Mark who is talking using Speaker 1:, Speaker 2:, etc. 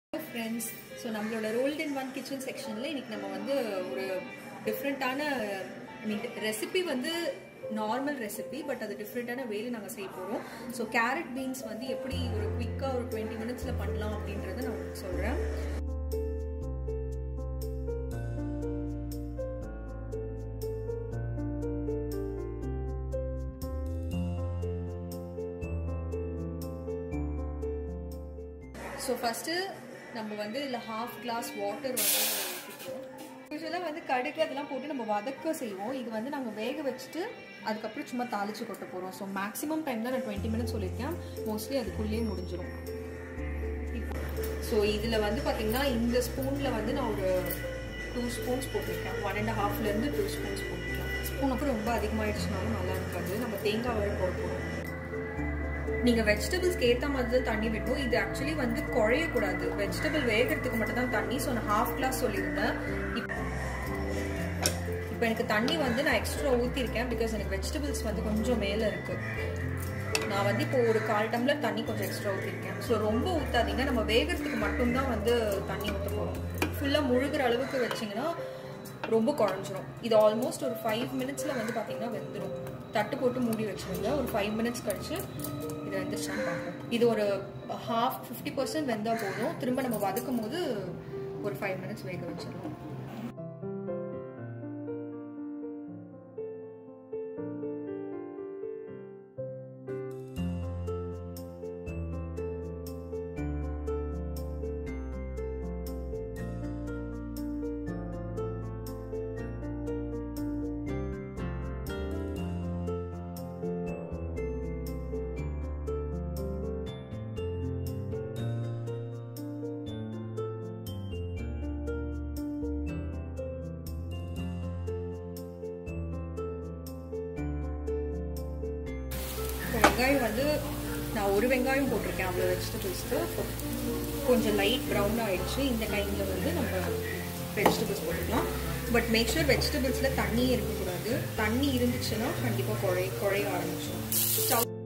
Speaker 1: friends so நம்மளோட rolled in one kitchen செக்ஷனில் இன்னைக்கு நம்ம வந்து ஒரு டிஃப்ரெண்ட்டான ஐ மீன் ரெசிபி வந்து நார்மல் ரெசிபி பட் அது டிஃப்ரெண்ட்டான வேலை நாங்கள் செய்ய போகிறோம் ஸோ கேரட் பீன்ஸ் வந்து எப்படி ஒரு குவிக்காக ஒரு டுவெண்ட்டி மினிட்ஸில் பண்ணலாம் அப்படின்றத நான் உங்களுக்கு சொல்கிறேன் ஸோ ஃபஸ்ட்டு நம்ம வந்து இதில் ஹாஃப் கிளாஸ் வாட்டர் வந்து ஊற்றிக்கிறோம் யூஸ்வலாக வந்து கடுகு அதெல்லாம் போட்டு நம்ம வதக்க செய்வோம் இது வந்து நாங்கள் வேக வச்சுட்டு அதுக்கப்புறம் சும்மா தாளித்து கொட்ட போகிறோம் ஸோ மேக்ஸிமம் டைம் தான் நான் டுவெண்ட்டி மினிட்ஸ் சொல்லியிருக்கேன் மோஸ்ட்லி அதுக்குள்ளேயே முடிஞ்சிடும் ஸோ இதில் வந்து பார்த்திங்கன்னா இந்த ஸ்பூனில் வந்து நான் ஒரு டூ ஸ்பூன்ஸ் போட்டிருக்கேன் ஒன் அண்ட் ஹாஃப்லேருந்து டூ ஸ்பூன்ஸ் போட்டிருக்கேன் ஸ்பூன் அப்புறம் ரொம்ப அதிகமாகிடுச்சுனாலும் நல்லா இருக்காது நம்ம தேங்காய் வரை போட போகிறோம் நீங்கள் வெஜிடபிள்ஸ்க்கு ஏற்ற மாதிரி தான் தண்ணி விட்டோம் இது ஆக்சுவலி வந்து குழையக்கூடாது வெஜிடபிள் வேகிறதுக்கு மட்டும் தான் தண்ணி ஸோ நான் ஹாஃப் கிளாஸ் சொல்லியிருந்தேன் இப்போ எனக்கு தண்ணி வந்து நான் எக்ஸ்ட்ரா ஊற்றிருக்கேன் பிகாஸ் எனக்கு வெஜிடபிள்ஸ் வந்து கொஞ்சம் மேலே இருக்குது நான் வந்து இப்போ ஒரு கால் டம்ளர் தண்ணி கொஞ்சம் எக்ஸ்ட்ரா ஊற்றிருக்கேன் ஸோ ரொம்ப ஊற்றாதீங்க நம்ம வேகிறதுக்கு மட்டும்தான் வந்து தண்ணி ஊற்ற போகிறோம் ஃபுல்லாக முழுகிற அளவுக்கு வச்சிங்கன்னா ரொம்ப குழஞ்சிரும் இது ஆல்மோஸ்ட் ஒரு ஃபைவ் மினிட்ஸில் வந்து பார்த்தீங்கன்னா வெந்துடும் தட்டு போட்டு மூடி வச்சுருங்க ஒரு ஃபைவ் மினிட்ஸ் கழிச்சு இது வெந்துருச்சான்னு பார்ப்போம் இது ஒரு ஹாஃப் ஃபிஃப்டி பர்சன்ட் வெந்தால் போதும் திரும்ப நம்ம வதக்கும் போது ஒரு ஃபைவ் மினிட்ஸ் வேக வச்சிடலாம் வெங்காயம் வந்து நான் ஒரு வெங்காயம் போட்டிருக்கேன் அவ்வளோ வெஜிடபிள்ஸ்க்கு கொஞ்சம் லைட் ப்ரௌன் ஆகிடுச்சு இந்த டைமில் வந்து நம்ம வெஜிடபிள்ஸ் போட்டுக்கலாம் பட் மேக் ஷூர் வெஜிடபிள்ஸில் தண்ணியே இருக்கக்கூடாது தண்ணி இருந்துச்சுன்னா கண்டிப்பாக குழை குழைய ஆரம்பிச்சிடும் ஸ்டவ்